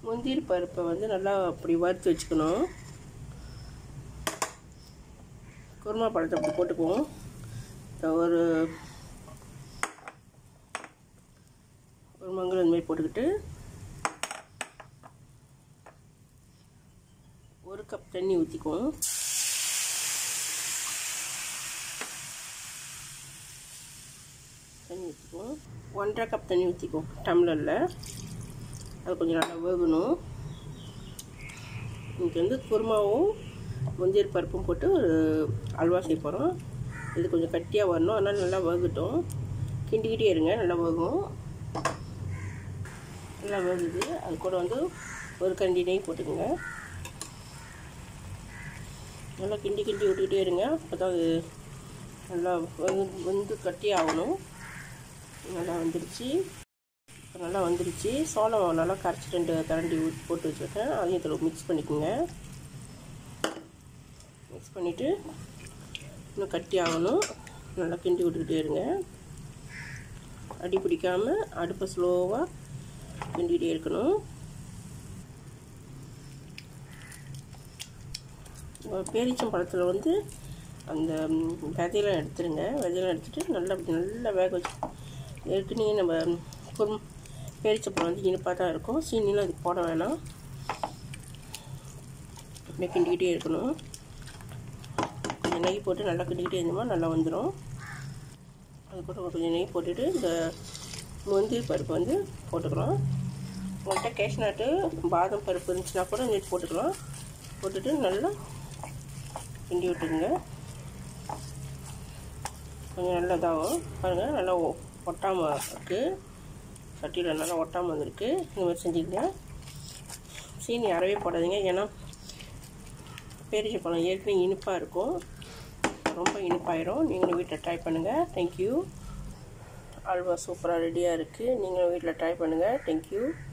முந்திரி பருப்பை வந்து நல்லா அப்படி வறுத்து வச்சுக்கணும் குருமா பழத்தை அப்படி போட்டுக்குவோம் இந்த ஒரு ஒரு மங்கள் இந்த மாதிரி போட்டுக்கிட்டு ஒரு கப் தண்ணி ஊற்றிக்குவோம் தண்ணி ஊற்றிக்குவோம் ஒன்றரை கப் தண்ணி ஊற்றிக்குவோம் டம்ளரில் அது கொஞ்சம் நல்லா வேகணும் இன்றைக்கி வந்து குருமாவும் முந்திரி பருப்பும் போட்டு ஒரு அல்வா செய்ய போகிறோம் இது கொஞ்சம் கட்டியாக வரணும் அதனால் நல்லா வேகட்டும் கிண்டிக்கிட்டே இருங்க நல்லா வேகும் நல்லா வேகுது அது கூட வந்து ஒரு கண்டி நெய் போட்டுக்கோங்க நல்லா கிண்டி கிண்டி விட்டுக்கிட்டே இருங்க அப்போ தான் அது நல்லா வந்து வந்து கட்டி ஆகணும் நல்லா வந்துடுச்சு இப்போ நல்லா வந்துடுச்சு சோளம் நல்லா கரைச்சி ரெண்டு கரண்டி ஊற்றி போட்டு வச்சுருக்கேன் அதையும் இதில் மிக்ஸ் பண்ணிக்கோங்க மிக்ஸ் பண்ணிவிட்டு இன்னும் கட்டி ஆகணும் நல்லா கிண்டி விட்டுக்கிட்டே இருங்க அடி பிடிக்காமல் அடுப்பை ஸ்லோவாக கிண்டிகிட்டே இருக்கணும் பேரிச்சம் பழத்தில் வந்து அந்த விதையெல்லாம் எடுத்துருங்க விதையெல்லாம் எடுத்துகிட்டு நல்லா நல்லா வேக வச்சு ஏற்கனவே நம்ம குரும் பேரிச்சப்பழம் வந்து இனிப்பாக தான் இருக்கும் சீனிலாம் இதுக்கு போட வேணாம் அப்படியே கிண்டிக்கிட்டே இருக்கணும் கொஞ்சம் நெய் போட்டு நல்லா கிண்டிக்கிட்டே இருந்தோமா நல்லா வந்துடும் அது கூட கொஞ்சம் நெய் போட்டுட்டு இந்த முந்திரி பருப்பு வந்து போட்டுக்கலாம் உங்கள்கிட்ட கேஷ்நாட்டு பாதம் பருப்பு இருந்துச்சுன்னா கூட நெட் போட்டுக்கலாம் போட்டுட்டு நல்லா கிண்டி விட்டுருங்க கொஞ்சம் நல்லா இதாகும் பாருங்கள் நல்லா ஒட்டாமல் இருக்குது சட்டியில் நல்லா ஒட்டாமல் வந்திருக்கு இந்த மாதிரி செஞ்சுக்கங்க சீனி அறவே போடாதீங்க ஏன்னா பேரிச்சை பழம் ஏற்கனவே இனிப்பாக இருக்கும் ரொம்ப இனிப்பாயிரும் நீங்களும் வீட்டில் ட்ரை பண்ணுங்கள் தேங்க்யூ அல்வா சூப்பராக ரெடியாக இருக்குது நீங்களும் வீட்டில் ட்ரை பண்ணுங்கள் தேங்க்யூ